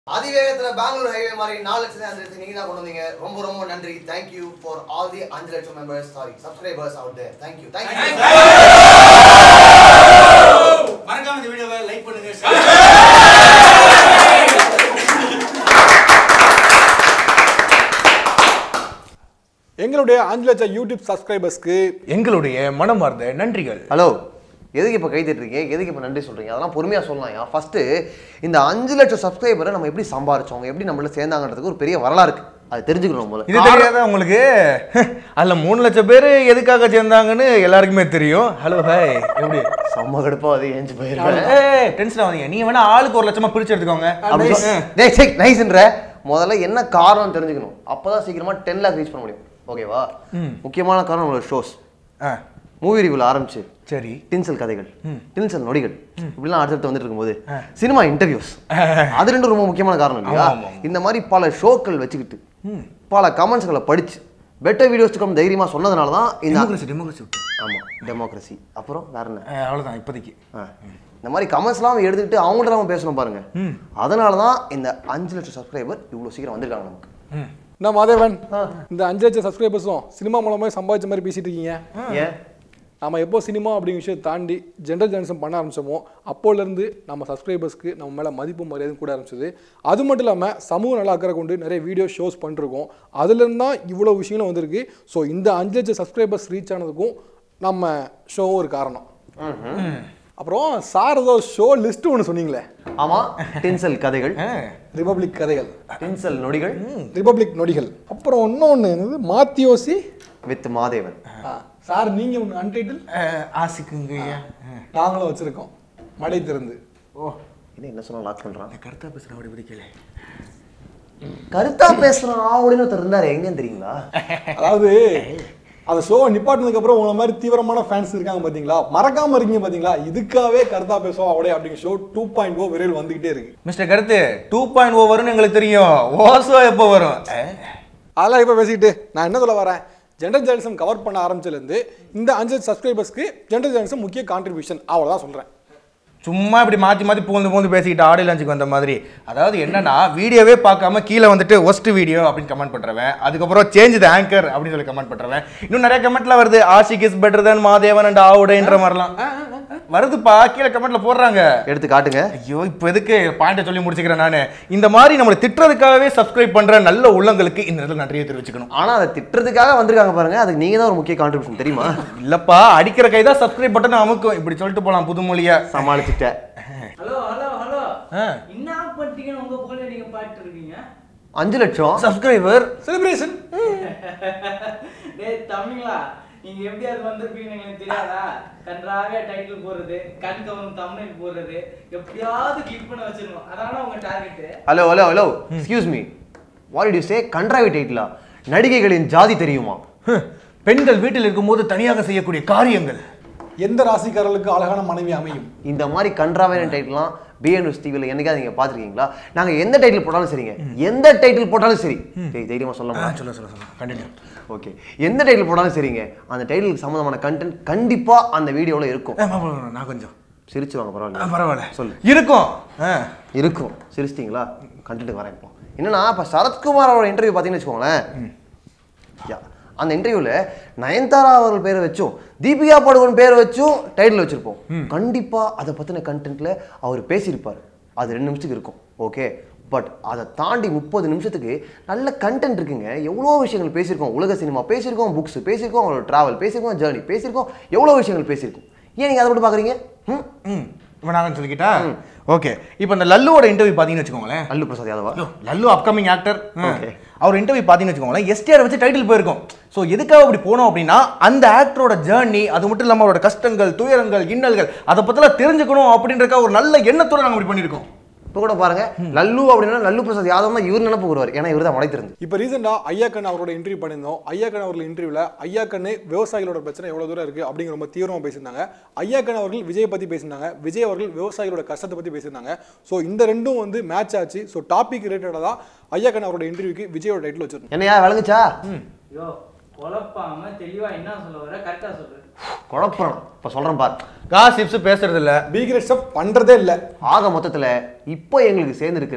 அதிவேகத்துல Bangalore highway மாதிரி நாலு லட்சம் அஞ்சு லட்சம் நீங்க தான் கொண்டு வந்தீங்க ரொம்ப ரொம்ப நன்றி தேங்க்யூ ஃபார் ஆல் தி அஞ்சு லட்சம் members sorry subscribers out there thank you thank you மறக்காம இந்த வீடியோவை லைக் பண்ணுங்க எங்களுடைய அஞ்சு லட்சம் யூடியூப் சப்ஸ்கிரைபர்ஸ்க்கு எங்களுடைய மனமார்ந்த நன்றிகள் ஹலோ எதுக்கு இப்போ கை தட்டுறீங்க எதுக்கு இப்போ நன்றி சொல்றீங்க அதெல்லாம் பொறுமையாக சொல்லலாம் ஃபர்ஸ்ட் இந்த அஞ்சு லட்சம் சப்ஸ்கிரைபரை நம்ம எப்படி சம்பாரிச்சோம் எப்படி நம்மள சேர்ந்தாங்கன்றதுக்கு ஒரு பெரிய வரலாறு இருக்கு அது தெரிஞ்சுக்கணும் போல இது தெரியாதா உங்களுக்கு அதுல மூணு லட்சம் பேர் எதுக்காக சேர்ந்தாங்கன்னு எல்லாருக்குமே தெரியும் ஹலோ ஹாய் எப்படி செம்ம கடுப்பா அது ஏஞ்சு போயிருக்கேன் ஏய் டென்ஷன் ஆகாதீங்க நீங்க வேணா ஆளுக்கு ஒரு லட்சமா பிரிச்சு எடுத்துக்கோங்க அப்படி சொ- டேய் சரி நைஸ்ன்ற முதல்ல என்ன காரணம் தெரிஞ்சுக்கணும் அப்பதான் சீக்கிரமா டென் லேக் ரீச் பண்ண முடியும் ஓகேவா முக்கியமான காரணம் நம்மளோட ஷோஸ் ஆ, மூவி ரிவ்யூல ஆரம்பிச்சு சரி டின்சல் கதைகள் டின்சல் நொடிகள் இப்படிலாம் அடுத்தடுத்து வந்துட்டு இருக்கும்போது சினிமா இன்டர்வியூஸ் அது ரெண்டும் ரொம்ப முக்கியமான காரணம் இல்லையா ஆமா, ஆமா. இந்த மாதிரி பல ஷோக்கள் வச்சுக்கிட்டு பல கமெண்ட்ஸ்களை படிச்சு பெட்டர் வீடியோஸ் கம் தைரியமா சொன்னதுனால தான் இந்த டெமோக்ரஸி டெமோக்ரஸி ஆமா டெமோக்ரஸி அப்புறம் வேற என்ன அவ்வளவுதான் இப்போதைக்கு ஆ. இந்த மாதிரி கமெண்ட்ஸ்லாம் எடுத்துக்கிட்டு அவங்கள்ட்ட நம்ம பேசணும் பாருங்க அதனால தான் இந்த அஞ்சு லட்சம் சப்ஸ்கிரைபர் இவ்வளோ சீக்கிரம் வந்திருக்காங்க நமக்கு நான் மாதேவன் இந்த அஞ்சு லட்சம் சப்ஸ்கிரைபர்ஸும் சினிமா மூலமாக சம்பாதிச்ச மாதிரி பேசிட்டு இருக்கீங்க ஏன் நம்ம எப்போ சினிமா அப்படிங்கிற விஷயத்தை தாண்டி ஜென்ரல் ஜெர்னலிசம் பண்ண ஆரம்பிச்சோமோ அப்போலேருந்து நம்ம சப்ஸ்கிரைபர்ஸ்க்கு நம்ம மேலே மதிப்பு மரியாதையும் கூட ஆரம்பிச்சது அது மட்டும் இல்லாமல் சமூக நல அக்கறை கொண்டு நிறைய வீடியோ ஷோஸ் பண்ணிருக்கோம் அதுலேருந்து தான் இவ்வளோ விஷயங்களும் வந்திருக்கு ஸோ இந்த அஞ்சு லட்சம் சப்ஸ்கிரைபர்ஸ் ரீச் ஆனதுக்கும் நம்ம ஷோவும் ஒரு காரணம் அப்புறம் சார் ஏதோ ஷோ லிஸ்ட் ஒன்று சொன்னீங்களே ஆமா டின்சல் கதைகள் ரிபப்ளிக் கதைகள் டின்சல் நொடிகள் ரிபப்ளிக் நொடிகள் அப்புறம் இன்னொன்று என்னது மாத்தியோசி வித் மாதேவன் சார் நீங்கள் ஒன்று அன்டைட்டில் ஆசிக்குங்க ஐயா நாங்களும் வச்சுருக்கோம் மடை திறந்து ஓ என்ன என்ன சொன்னா லாக் பண்றான் இந்த கருத்தா பேசுற அப்படி பிடிக்கல கருத்தா பேசுறான் அப்படின்னு ஒருத்தர் இருந்தாரு எங்கன்னு தெரியுங்களா அதாவது அந்த ஷோவை நிப்பாட்டினதுக்கு அப்புறம் உங்களை மாதிரி தீவிரமான ஃபேன்ஸ் இருக்காங்க பாத்தீங்களா மறக்காம இருக்கீங்க பாத்தீங்களா இதுக்காகவே கருத்தா பேசுவோம் அவளே அப்படிங்கிற ஷோ டூ பாயிண்ட் ஓ விரைவில் வந்துகிட்டே இருக்கு மிஸ்டர் கருத்து டூ பாயிண்ட் ஓ வரும்னு எங்களுக்கு தெரியும் ஓசோ எப்போ வரும் ஆ, அதெல்லாம் இப்போ பேசிக்கிட்டு நான் என்ன சொல்ல வரேன் ஜென்ரல் ஜேர்னலிசம் கவர் பண்ண ஆரம்பிச்சதுலேருந்து இந்த அஞ்சு சப்ஸ்கிரைபர்ஸ்க்கு ஜென்ரல் ஜேர்னலிசம் முக்கிய கான்ட்ரிபியூஷன் அவ்வளோதான் சொல்கிறேன் சும்மா இப்படி மாற்றி மாற்றி பூந்து பூந்து பேசிக்கிட்டு ஆடியோ லஞ்சுக்கு வந்த மாதிரி அதாவது என்னன்னா வீடியோவே பார்க்காம கீழே வந்துட்டு ஒஸ்ட் வீடியோ அப்படின்னு கமெண்ட் பண்ணுறவன் அதுக்கப்புறம் சேஞ்ச் த ஆங்கர் அப்படின்னு சொல்லி கமெண்ட் பண்ணுறவன் இன்னும் நிறைய கமெண்ட்ல வருது Ashik is better than Madhavan and ஆவுடைன்ற மாதிரிலாம் வருதுப்பா கீழே கமெண்ட்ல போடுறாங்க எடுத்து காட்டுங்க ஐயோ இப்போ எதுக்கு பாயிண்ட்டை சொல்லி முடிச்சுக்கிறேன் நான் இந்த மாதிரி நம்மளை திட்டுறதுக்காகவே சப்ஸ்கிரைப் பண்ற நல்ல உள்ளங்களுக்கு இந்த நேரத்தில் நன்றியை தெரிவிச்சுக்கணும் ஆனா அதை திட்டுறதுக்காக வந்திருக்காங்க பாருங்க அதுக்கு நீங்க தான் ஒரு முக்கிய கான்ட்ரிபியூஷன் தெரியுமா இல்லப்பா அடிக்கிற கை தான் சப்ஸ்கிரைப் பட்டன் அமுக்கும் இப்படி சொல்லிட்டு போலாம் புதுமொழியா சமாளிச்சுட்டேன் ஹலோ ஹலோ ஹலோ ஆ. என்ன பண்ணிட்டீங்கன்னு உங்க புகழ நீங்க பாட்டு இருக்கீங்க அஞ்சு லட்சம் சப்ஸ்கிரைபர் செலிப்ரேஷன் டேய் தமிழா நீங்க எப்படி அது வந்திருப்பீங்கன்னு எங்களுக்கு தெரியாதா கன்றாக டைட்டில் போடுறது கண் கவரும் தமிழ் போடுறது எப்படியாவது கிளிக் பண்ண வச்சிடணும் அதான உங்க target hello hello hello excuse me what you say கண்ட்ராவி டைட்டிலா நடிகைகளின் ஜாதி தெரியுமா பெண்கள் வீட்டில் இருக்கும்போது தனியாக செய்யக்கூடிய காரியங்கள் எந்த ராசிக்காரர்களுக்கு அழகான மனைவி அமையும் இந்த மாதிரி கன்றாவையான டைட்டில்லாம் பிஎன்எஸ் டிவியில் என்னைக்காவது நீங்கள் பார்த்துருக்கீங்களா நாங்கள் எந்த டைட்டில் போட்டாலும் சரிங்க எந்த டைட்டில் போட்டாலும் சரி டேய், தைரியமா சொல்லமா சொல்ல சொல்ல சொல்ல கண்டினியூ ஓகே எந்த டைட்டில் போட்டாலும் சரிங்க அந்த டைட்டிலுக்கு சம்மந்தமான கண்டென்ட் கண்டிப்பாக அந்த வீடியோவில் இருக்கும் நான் கொஞ்சம் சிரிச்சு வாங்க ஆ, பரவாயில்ல பரவாயில்ல சொல்லு. இருக்கும் ஆ. இருக்கும் சிரிச்சிட்டிங்களா கண்டென்ட் வரேன் இப்போ என்னன்னா இப்போ சரத்குமார் அவரோட இன்டர்வியூ பார்த்தீங்கன்னு வச்சுக்கோங்களேன் யா அந்த இன்டர்வியூவில் நயன்தாரா அவர்கள் பேரை வச்சும் தீபிகா படுகோன் பேரை வச்சும் டைட்டில் வச்சிருப்போம் கண்டிப்பாக அதை பற்றின கண்டென்ட்ல அவர் பேசியிருப்பார் அது ரெண்டு நிமிஷத்துக்கு இருக்கும் ஓகே பட் அதை தாண்டி முப்பது நிமிஷத்துக்கு நல்ல கண்டென்ட் இருக்குங்க எவ்வளோ விஷயங்கள் பேசியிருக்கோம் உலக சினிமா பேசியிருக்கோம் புக்ஸ் பேசியிருக்கோம் அவரோட ட்ராவல் பேசியிருக்கோம் ஜேர்னி பேசியிருக்கோம் எவ்வளோ விஷயங்கள் பேசியிருக்கோம் ஏன் நீங்கள் அதை மட்டும் பார்க்குறீங்க ம் ம் இப்போ நான் சொல்லிக்கிட்டா ஓகே இப்போ இந்த லல்லுவோட இன்டர்வியூ பார்த்தீங்கன்னு வச்சுக்கோங்களேன் அல்லு பிரசாத் யாதவா ஐயோ, லல்லு அப்கமிங் ஆக்டர் Okay. அவர் இன்டர்வியூ பார்த்தீங்கன்னு வச்சுக்கோங்களேன் எஸ்டிஆர் வச்சு டைட்டில் போயிருக்கும் ஸோ எதுக்காக அப்படி போனோம் அப்படின்னா அந்த ஆக்டரோட ஜேர்னி அது மட்டும் இல்லாமல் அவரோட கஷ்டங்கள் துயரங்கள் இன்னல்கள் அதை பற்றிலாம் தெரிஞ்சுக்கணும் அப்படின்றக்க ஒரு நல்ல எண்ணத்தோட நாங்கள் இப்படி பண்ணியிருக்கோம் இப்போ கூட பாருங்க லல்லு அப்படின்னா லல்லு பிரசாத் யாதவ் தான் இவர் நினைப்பு வருவார் ஏன்னா இவர் தான் மலைத்திருந்து இப்போ ரீசெண்டாக ஐயாக்கன் அவரோட இன்டர்வியூ பண்ணியிருந்தோம் ஐயாக்கன் அவர்கள் இன்டர்வியூவில் ஐயாக்கன் விவசாயிகளோட பிரச்சனை எவ்வளோ தூரம் இருக்குது அப்படிங்கிற ரொம்ப தீவிரமாக பேசியிருந்தாங்க ஐயாக்கன் அவர்கள் விஜயை பற்றி பேசியிருந்தாங்க விஜய் அவர்கள் விவசாயிகளோட கஷ்டத்தை பற்றி பேசியிருந்தாங்க ஸோ இந்த ரெண்டும் வந்து மேட்ச் ஆச்சு ஸோ டாபிக் ரிலேட்டடாக தான் ஐயாக்கன் அவரோட இன்டர்வியூக்கு விஜயோட டைட்டில் வச்சிருந்தோம் என்னையா விளங்குச்சா யோ குழப்பாம தெளிவா என்ன சொல்ல வர கரெக்டா சொல்லு குழப்பம் இப்போ சொல்கிறேன் பார் காசிப்ஸ் பேசுறது இல்ல பி கிரேட் ஸ்டப் பண்ணுறதே இல்லை ஆக மொத்தத்தில் இப்போ எங்களுக்கு சேர்ந்துருக்கிற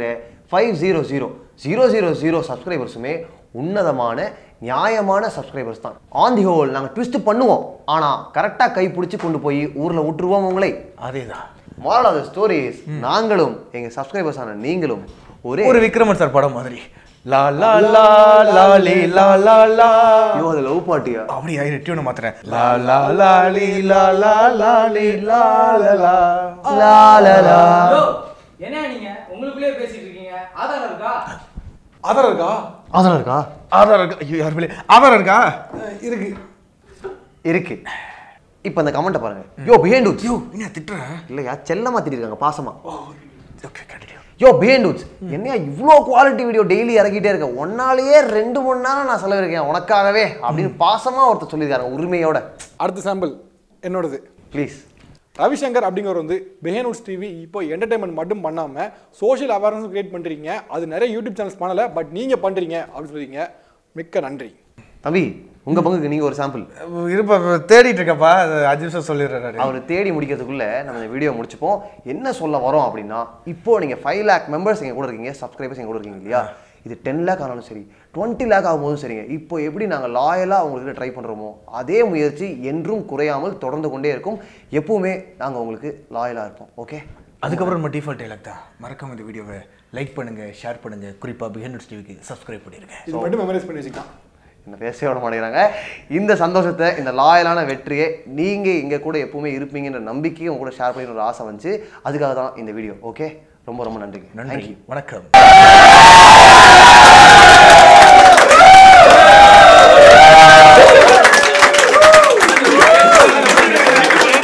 five zero zero zero zero zero சப்ஸ்கிரைபர்ஸுமே உன்னதமான நியாயமான சப்ஸ்கிரைபர்ஸ் தான் ஆன் தி ஹோல் நாங்கள் ட்விஸ்ட் பண்ணுவோம் ஆனால் கரெக்டாக கை பிடிச்சி கொண்டு போய் ஊரில் விட்டுருவோம் உங்களை அதேதான் மாரல் ஆஃப் த ஸ்டோரிஸ் நாங்களும் எங்கள் சப்ஸ்கிரைபர்ஸ் ஆன நீங்களும் ஒரே ஒரு விக்ரமன் சார் படம் மாதிரி லா லா லா லா லி லா லா லா ஐயோ அது லவ் பாட்டியா அப்படி ஆயிரு டியூனை மாத்துறேன் லா லா லா லி லா லா லா லி லா லா லா லா லா லா யோ, என்ன நீங்க உங்களுக்குள்ளே பேசிட்டு இருக்கீங்க ஆதாரம் இருக்கா ஆதாரம் இருக்கா அதெல்லாம் இருக்கா ஆதார் இருக்கா ஐயோ யார் பிள்ளை ஆதார் இருக்கா அஹ் இருக்கு இருக்கு இப்போ அந்த கமெண்ட்டை பாருங்க யோ பிஹைண்ட் டூட்ஸ் ஐயோ என்ன திட்டுற இல்லையா செல்லமா திட்டிருக்காங்க பாசமா okay continue yo behind dudes என்னையா இவ்வளோ குவாலிட்டி வீடியோ டெய்லி இறக்கிட்டே இருக்க ஒன்னாலேயே ரெண்டு மணி நேரம் நான் செலவிருக்கேன் உனக்காகவே அப்படின்னு பாசமா ஒருத்தர் சொல்லியிருக்காங்க உரிமையோட அடுத்த சாம்பிள் என்னோடது ப்ளீஸ் ரவிசங்கர் அப்படிங்கிறவர் வந்து பெஹேனூட்ஸ் டிவி இப்போ என்டர்டைன்மெண்ட் மட்டும் பண்ணாமல் சோஷியல் அவேர்னஸ் கிரியேட் பண்ணுறீங்க அது நிறைய யூடியூப் சேனல்ஸ் பண்ணலை பட் நீங்கள் பண்ணுறீங்க அப்படின்னு சொல்றீங்க மிக்க நன்றி தம்பி உங்க பங்குக்கு நீங்க ஒரு சாம்பிள் இருப்பா இப்ப தேடிட்டு இருக்கப்பா அது அஞ்சு நிமிஷம் சொல்லிடுறாரு அவர் தேடி முடிக்கிறதுக்குள்ள நம்ம இந்த வீடியோ முடிச்சுப்போம் என்ன சொல்ல வரோம் அப்படின்னா இப்போ நீங்க ஃபைவ் லேக் மெம்பர்ஸ் எங்க கூட இருக்கீங்க சப்ஸ்கிரைபர்ஸ் எங்க கூட இருக்கீங்க இல்லையா இது டென் லேக் ஆனாலும் சரி டுவெண்ட்டி லேக் ஆகும்போதும் சரிங்க இப்போ எப்படி நாங்கள் லாயலாக உங்களுக்கு ட்ரை பண்ணுறோமோ அதே முயற்சி என்றும் குறையாமல் தொடர்ந்து கொண்டே இருக்கும் எப்பவுமே நாங்கள் உங்களுக்கு லாயலாக இருப்போம் ஓகே அதுக்கப்புறம் நம்ம டிஃபால்ட் டைலாக் தான் மறக்காம இந்த வீடியோவை லைக் பண்ணுங்க ஷேர் பண்ணுங்க குறிப்பா பிஹேண்ட் டிவிக்கு சப்ஸ்கிரைப் பண்ணிருங்க இது மட்டும் மெமரைஸ் பண்ணி வச்சுக்கலாம் என்ன பேசவே விட மாட்டேங்கிறாங்க இந்த சந்தோஷத்தை இந்த லாயலான வெற்றியை நீங்கள் இங்கே கூட எப்பவுமே இருப்பீங்கன்ற நம்பிக்கையும் உங்க கூட ஷேர் பண்ணி ஒரு ஆசை வந்துச்சு அதுக்காக தான் இந்த வீடியோ ஓகே ரொம்ப ரொம்ப நன்றிங்க நன்றி Thank you. வணக்கம்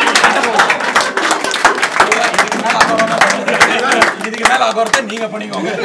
இதுக்கு மேல அகோரத்தை நீங்க பண்ணிக்கோங்க